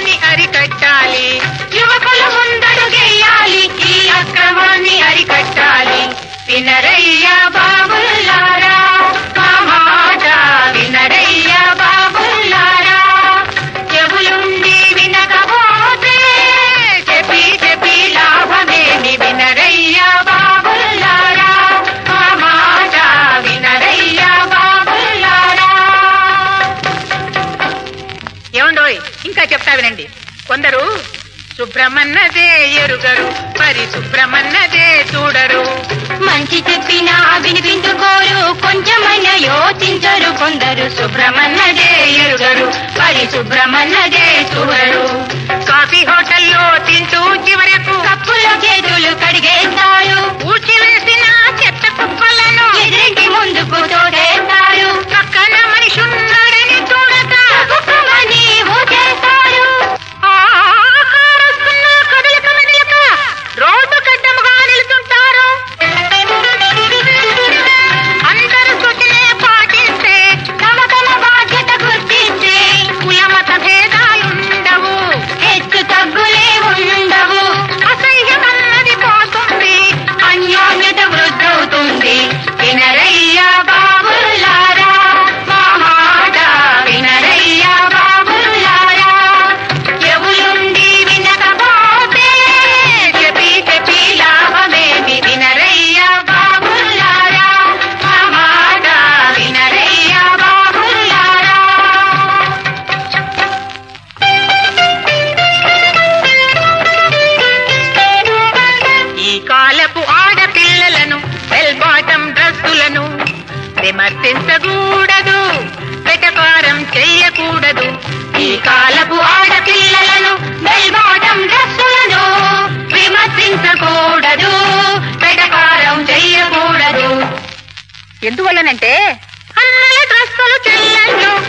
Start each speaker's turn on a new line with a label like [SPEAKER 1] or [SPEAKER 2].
[SPEAKER 1] అక్రమాన్ని అరికట్టాలి యువకులు ముందడుగేయాలి ఈ అక్రమాన్ని అరికట్టాలి వినరయ్యా బాబుల్లారా మా మాట వినరయ్యా బాబుల్లారా చెవులుండి వినకపోతే చెప్పి చెప్పి లాభమేమి వినరయ్యా బాబుల్లారా మా మాట వినరయ్యా బాబుల్లారా ఏమండోయ్ ఇంకా చెప్తా వినండి కొందరు శుభ్రమన్నదే ఎరుగరు మరి శుభ్రమన్నదే చూడరు
[SPEAKER 2] మంచి చెప్పినా వినిపించుకోరు కొంచెమైనా యోచించరు కొందరు
[SPEAKER 1] శుభ్రమన్నదే ఎరుగరు మరి శుభ్రమన్నదే చూడరు కాఫీ హోటల్లో తింటూ చివరకు
[SPEAKER 2] కప్పులో చేతులు కడిగేస్తారు
[SPEAKER 1] ఊడ్చి వేసిన చెత్త కుప్పలను
[SPEAKER 2] ఎదురింటి ముందుకు తోడేస్తారు
[SPEAKER 1] పక్కన మనిషి ఉన్నాడని చూడక
[SPEAKER 2] కుక్కమని ఊచేస్తారు
[SPEAKER 1] ఆ కారస్తున్న కదలిక మెదలక రోడ్డు గడ్డముగా నిలుతుంటారు అందరూ శుచినే పాటిస్తే
[SPEAKER 2] తమ తమ బాధ్యత గుర్తించి
[SPEAKER 1] కులమత భేదాలుండవు
[SPEAKER 2] హెచ్చు తగ్గులే ఉండవు
[SPEAKER 1] అసహ్యమన్నది పోతుంది
[SPEAKER 2] అన్యోన్యత వృద్ధవుతుంది వినరయ్యా బాబులారా మా మాట వినరయ్యా బాబులారా చెవులుండి వినకపోతే చెప్పి చెప్పి లాభమేమి వినరయ్యా బాబులారా మా మాట వినరయ్యా బాబులారా
[SPEAKER 1] ఈ కాలపు ఆడపిల్లలను బెల్ బాటం డ్రస్సులను విమర్శించకూడదు వెటకారం చెయ్యకూడదు
[SPEAKER 2] ఈ కాలపు ఆడపిల్లలను బెల్బాటం డ్రెస్సులను విమర్శించకూడదు పెటకారం చెయ్యకూడదు
[SPEAKER 1] ఎందువల్లనంటే అన్నల డ్రస్సులు చెల్లెళ్ళు